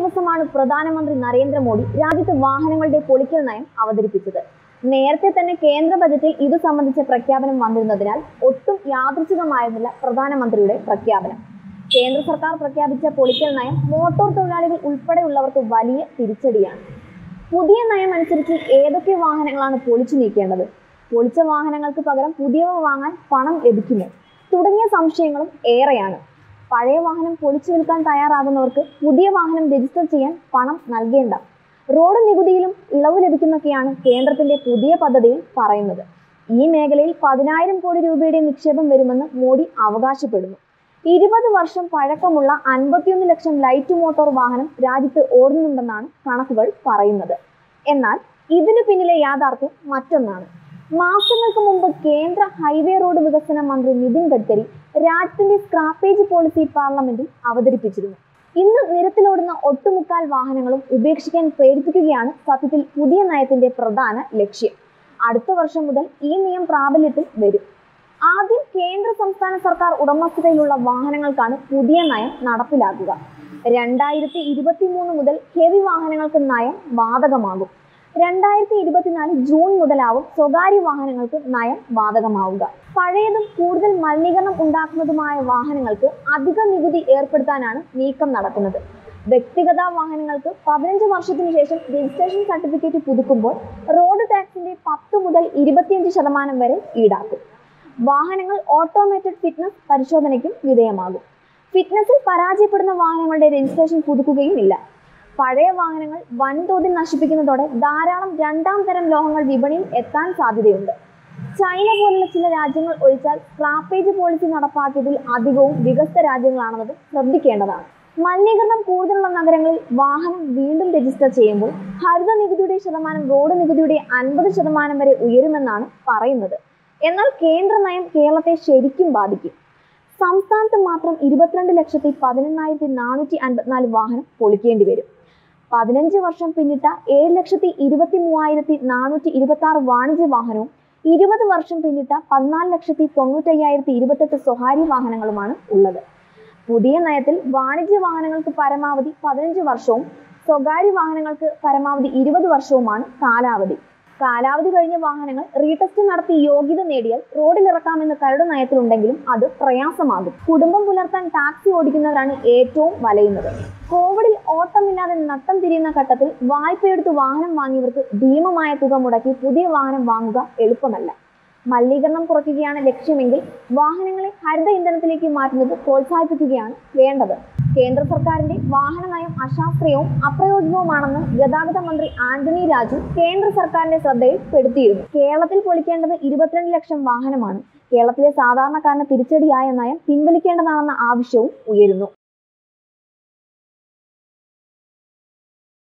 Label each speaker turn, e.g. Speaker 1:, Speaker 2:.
Speaker 1: ദിവസമാണ് പ്രധാനമന്ത്രി നരേന്ദ്രമോദി രാജ്യത്ത് വാഹനങ്ങളുടെ പൊളിക്കൽ നയം അവതരിപ്പിച്ചത് നേരത്തെ തന്നെ കേന്ദ്ര ബജറ്റിൽ ഇത് സംബന്ധിച്ച പ്രഖ്യാപനം വന്നിരുന്നതിനാൽ ഒട്ടും യാദൃച്ഛികമായിരുന്നില്ല പ്രധാനമന്ത്രിയുടെ പ്രഖ്യാപനം കേന്ദ്ര സർക്കാർ പ്രഖ്യാപിച്ച പൊളിക്കൽ നയം മോട്ടോർ തൊഴിലാളികൾ ഉൾപ്പെടെയുള്ളവർക്ക് വലിയ തിരിച്ചടിയാണ് പുതിയ നയം അനുസരിച്ച് ഏതൊക്കെ വാഹനങ്ങളാണ് പൊളിച്ചു നീക്കേണ്ടത് പൊളിച്ച വാഹനങ്ങൾക്ക് പകരം പുതിയവ വാങ്ങാൻ പണം ലഭിക്കുമോ തുടങ്ങിയ സംശയങ്ങളും ഏറെയാണ് പഴയ വാഹനം പൊളിച്ചു വിൽക്കാൻ തയ്യാറാകുന്നവർക്ക് പുതിയ വാഹനം രജിസ്റ്റർ ചെയ്യാൻ പണം നൽകേണ്ട റോഡ് നികുതിയിലും ഇളവ് ലഭിക്കുന്നൊക്കെയാണ് കേന്ദ്രത്തിന്റെ പുതിയ പദ്ധതിയിൽ പറയുന്നത് ഈ മേഖലയിൽ പതിനായിരം കോടി രൂപയുടെ നിക്ഷേപം വരുമെന്ന് മോഡി അവകാശപ്പെടുന്നു ഇരുപത് വർഷം പഴക്കമുള്ള അൻപത്തിയൊന്ന് ലക്ഷം ലൈറ്റ് മോട്ടോർ വാഹനം രാജ്യത്ത് ഓടുന്നുണ്ടെന്നാണ് കണക്കുകൾ പറയുന്നത് എന്നാൽ ഇതിനു പിന്നിലെ യാഥാർത്ഥ്യം മറ്റൊന്നാണ് മാസങ്ങൾക്ക് മുമ്പ് കേന്ദ്ര ഹൈവേ റോഡ് വികസന മന്ത്രി നിതിൻ ഗഡ്കരി രാജ്യത്തിന്റെ സ്ക്രാപ്പേജ് പോളിസി പാർലമെന്റിൽ അവതരിപ്പിച്ചിരുന്നു ഇന്ന് നിരത്തിലോടുന്ന ഒട്ടുമുക്കാൽ വാഹനങ്ങളും ഉപേക്ഷിക്കാൻ പ്രേരിപ്പിക്കുകയാണ് സത്യത്തിൽ പുതിയ നയത്തിന്റെ പ്രധാന ലക്ഷ്യം അടുത്ത വർഷം മുതൽ ഈ നിയം പ്രാബല്യത്തിൽ വരും ആദ്യം കേന്ദ്ര സംസ്ഥാന സർക്കാർ ഉടമസ്ഥതയിലുള്ള വാഹനങ്ങൾക്കാണ് പുതിയ നയം നടപ്പിലാക്കുക രണ്ടായിരത്തി ഇരുപത്തി മൂന്ന് മുതൽ ഹെവി വാഹനങ്ങൾക്ക് നയം ബാധകമാകും രണ്ടായിരത്തി ഇരുപത്തിനാല് ജൂൺ മുതലാവും സ്വകാര്യ വാഹനങ്ങൾക്ക് നയം ബാധകമാവുക പഴയതും കൂടുതൽ മലിനീകരണം ഉണ്ടാക്കുന്നതുമായ വാഹനങ്ങൾക്ക് അധിക നികുതി ഏർപ്പെടുത്താനാണ് നീക്കം നടക്കുന്നത് വ്യക്തിഗത വാഹനങ്ങൾക്ക് പതിനഞ്ച് വർഷത്തിന് ശേഷം രജിസ്ട്രേഷൻ സർട്ടിഫിക്കറ്റ് പുതുക്കുമ്പോൾ റോഡ് ടാക്സിന്റെ പത്ത് മുതൽ ഇരുപത്തിയഞ്ച് ശതമാനം വരെ ഈടാക്കും വാഹനങ്ങൾ ഓട്ടോമേറ്റഡ് ഫിറ്റ്നസ് പരിശോധനയ്ക്കും വിധേയമാകും ഫിറ്റ്നസിൽ പരാജയപ്പെടുന്ന വാഹനങ്ങളുടെ രജിസ്ട്രേഷൻ പുതുക്കുകയുമില്ല പഴയ വാഹനങ്ങൾ വൻതോതിൽ നശിപ്പിക്കുന്നതോടെ ധാരാളം രണ്ടാം തരം ലോഹങ്ങൾ വിപണിയിൽ എത്താൻ സാധ്യതയുണ്ട് ചൈന പോലുള്ള ചില രാജ്യങ്ങൾ ഒഴിച്ചാൽ സ്ക്രാപ്പേജ് പോളിസി നടപ്പാക്കിയതിൽ അധികവും വികസിത രാജ്യങ്ങളാണെന്നത് ശ്രദ്ധിക്കേണ്ടതാണ് മലിനീകരണം കൂടുതലുള്ള നഗരങ്ങളിൽ വാഹനം വീണ്ടും രജിസ്റ്റർ ചെയ്യുമ്പോൾ ഹരിത നികുതിയുടെ ശതമാനം റോഡ് നികുതിയുടെ അൻപത് ശതമാനം വരെ ഉയരുമെന്നാണ് പറയുന്നത് എന്നാൽ കേന്ദ്ര നയം കേരളത്തെ ശരിക്കും ബാധിക്കും സംസ്ഥാനത്ത് മാത്രം ഇരുപത്തിരണ്ട് ലക്ഷത്തി പതിനെണ്ണായിരത്തി നാനൂറ്റി അൻപത്തിനാല് വാഹനം പൊളിക്കേണ്ടി വരും പതിനഞ്ച് വർഷം പിന്നിട്ട ഏഴ് ലക്ഷത്തി ഇരുപത്തി മൂവായിരത്തി നാനൂറ്റി ഇരുപത്തി ആറ് വാണിജ്യ വാഹനവും ഇരുപത് വർഷം പിന്നിട്ട പതിനാല് ലക്ഷത്തി തൊണ്ണൂറ്റയ്യായിരത്തി ഇരുപത്തെട്ട് സ്വകാര്യ വാഹനങ്ങളുമാണ് ഉള്ളത് പുതിയ നയത്തിൽ വാണിജ്യ വാഹനങ്ങൾക്ക് പരമാവധി പതിനഞ്ച് വർഷവും സ്വകാര്യ വാഹനങ്ങൾക്ക് പരമാവധി ഇരുപത് വർഷവുമാണ് കാലാവധി കാലാവധി കഴിഞ്ഞ വാഹനങ്ങൾ റീടെസ്റ്റ് നടത്തി യോഗ്യത നേടിയാൽ റോഡിൽ ഇറക്കാമെന്ന് കരട് നയത്തിലുണ്ടെങ്കിലും അത് പ്രയാസമാകും കുടുംബം പുലർത്താൻ ടാക്സി ഓടിക്കുന്നവരാണ് ഏറ്റവും വലയുന്നത് കോവിഡിൽ ഓട്ടമില്ലാതെ നട്ടം തിരിയുന്ന ഘട്ടത്തിൽ വായ്പയെടുത്ത് വാഹനം വാങ്ങിയവർക്ക് ഭീമമായ തുക മുടക്കി പുതിയ വാഹനം വാങ്ങുക എളുപ്പമല്ല മലിനീകരണം കുറയ്ക്കുകയാണ് ലക്ഷ്യമെങ്കിൽ വാഹനങ്ങളെ ഹരിത ഇന്ധനത്തിലേക്ക് മാറ്റുന്നത് പ്രോത്സാഹിപ്പിക്കുകയാണ് വേണ്ടത് കേന്ദ്ര സർക്കാരിന്റെ വാഹന നയം അശാസ്ത്രീയവും അപ്രയോജികവുമാണെന്ന് ഗതാഗത മന്ത്രി ആന്റണി രാജു കേന്ദ്ര സർക്കാരിന്റെ ശ്രദ്ധയിൽ പെടുത്തിയിരുന്നു കേരളത്തിൽ പൊളിക്കേണ്ടത് ഇരുപത്തിരണ്ട് ലക്ഷം വാഹനമാണ് കേരളത്തിലെ സാധാരണക്കാരന് തിരിച്ചടിയായ നയം പിൻവലിക്കേണ്ടതാണെന്ന ആവശ്യവും ഉയരുന്നു